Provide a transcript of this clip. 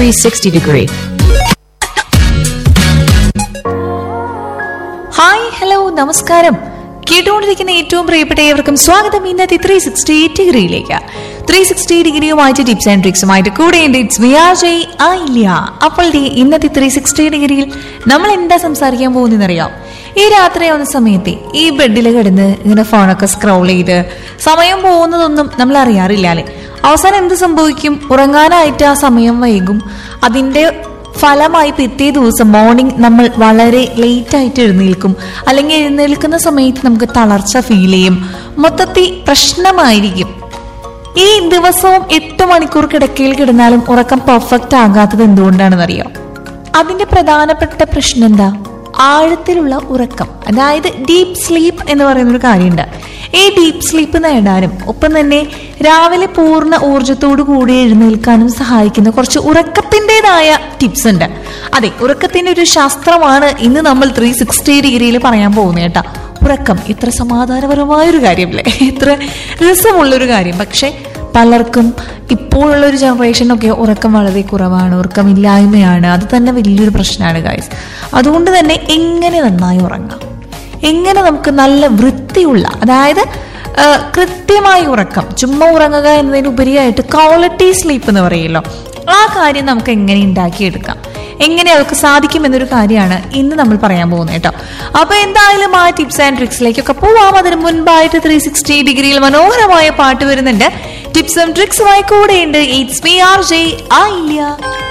360 degree. Hi hello നമസ്കാരം കേട്ടുകൊണ്ടിരിക്കുന്ന ഏറ്റവും പ്രിയപ്പെട്ട ഏവർക്കും സ്വാഗതം ഇന്നത്തെ ത്രീ സിക്സ്റ്റി ഡിഗ്രിയിലേക്ക് ത്രീ സിക്സ്റ്റി ഡിഗ്രിയുമായിട്ട് ടിപ്സ് ആൻഡ് ട്രിക്സുമായിട്ട് കൂടെ ഉണ്ട് ഇറ്റ്സ് വിയാജയ് ആയില്ല അപ്പോൾ ദേ ഇന്നത്തെ ത്രീ സിക്സ്റ്റി ഡിഗ്രിയിൽ നമ്മൾ എന്താ സംസാരിക്കാൻ പോകുന്നതെന്നറിയാം ഈ രാത്രിയാവുന്ന സമയത്ത് ഈ ബെഡിൽ കിടന്ന് ഇങ്ങനെ ഫോണൊക്കെ സ്ക്രോൾ ചെയ്ത് സമയം പോകുന്നതൊന്നും നമ്മൾ അറിയാറില്ല അല്ലേ അവസാനം എന്ത് സംഭവിക്കും ഉറങ്ങാനായിട്ട് ആ സമയം വൈകും അതിന്റെ ഫലമായി പിറ്റേ ദിവസം മോർണിംഗ് നമ്മൾ വളരെ ലേറ്റ് ആയിട്ട് എഴുന്നേൽക്കും അല്ലെങ്കിൽ എഴുന്നേൽക്കുന്ന സമയത്ത് നമുക്ക് തളർച്ച ഫീൽ ചെയ്യും മൊത്തത്തിൽ പ്രശ്നമായിരിക്കും ഈ ദിവസവും എട്ട് മണിക്കൂർ കിടക്കയിൽ കിടന്നാലും ഉറക്കം പെർഫെക്റ്റ് ആകാത്തത് എന്തുകൊണ്ടാണെന്ന് അറിയാം അതിന്റെ പ്രധാനപ്പെട്ട പ്രശ്നം എന്താ ആഴത്തിലുള്ള ഉറക്കം അതായത് ഡീപ്പ് സ്ലീപ്പ് എന്ന് പറയുന്ന ഒരു കാര്യമുണ്ട് ഈ ഡീപ്പ് സ്ലീപ്പ് നേടാനും ഒപ്പം തന്നെ രാവിലെ പൂർണ്ണ ഊർജത്തോടു കൂടി എഴുന്നേൽക്കാനും സഹായിക്കുന്ന കുറച്ച് ഉറക്കത്തിൻ്റെതായ ടിപ്സ് ഉണ്ട് അതെ ഉറക്കത്തിന്റെ ഒരു ശാസ്ത്രമാണ് ഇന്ന് നമ്മൾ ത്രീ സിക്സ്റ്റി ഡിഗ്രിയിൽ പറയാൻ പോകുന്നത് കേട്ടാ ഉറക്കം ഇത്ര സമാധാനപരമായ ഒരു കാര്യമല്ലേ ഇത്ര രസമുള്ളൊരു കാര്യം പക്ഷെ പലർക്കും ഇപ്പോഴുള്ള ഒരു ജനറേഷനൊക്കെ ഉറക്കം വളരെ കുറവാണ് ഉറക്കമില്ലായ്മയാണ് അത് തന്നെ വലിയൊരു പ്രശ്നമാണ് ഗായ്സ് അതുകൊണ്ട് തന്നെ എങ്ങനെ നന്നായി ഉറങ്ങാം എങ്ങനെ നമുക്ക് നല്ല വൃത്തിയുള്ള അതായത് ആ, കൃത്യമായി ഉറക്കം ചുമ്മാ ഉറങ്ങുക എന്നതിനുപരിയായിട്ട് ക്വാളിറ്റി സ്ലീപ്പ് എന്ന് പറയുമല്ലോ ആ കാര്യം നമുക്ക് എങ്ങനെ ഉണ്ടാക്കിയെടുക്കാം എങ്ങനെ അവർക്ക് സാധിക്കും എന്നൊരു കാര്യമാണ് ഇന്ന് നമ്മൾ പറയാൻ പോകുന്നത് കേട്ടോ അപ്പൊ എന്തായാലും ആ ടിപ്സ് ആൻഡ് ട്രിക്സിലേക്കൊക്കെ പോവാം അതിന് മുൻപായിട്ട് ത്രീ സിക്സ്റ്റി ഡിഗ്രിയിൽ മനോഹരമായ പാട്ട് വരുന്നുണ്ട് ടിപ്സും ട്രിക്സുമായി കൂടെയുണ്ട് ഇറ്റ്സ് മീ ആർ ജെ ആ ഇല്ല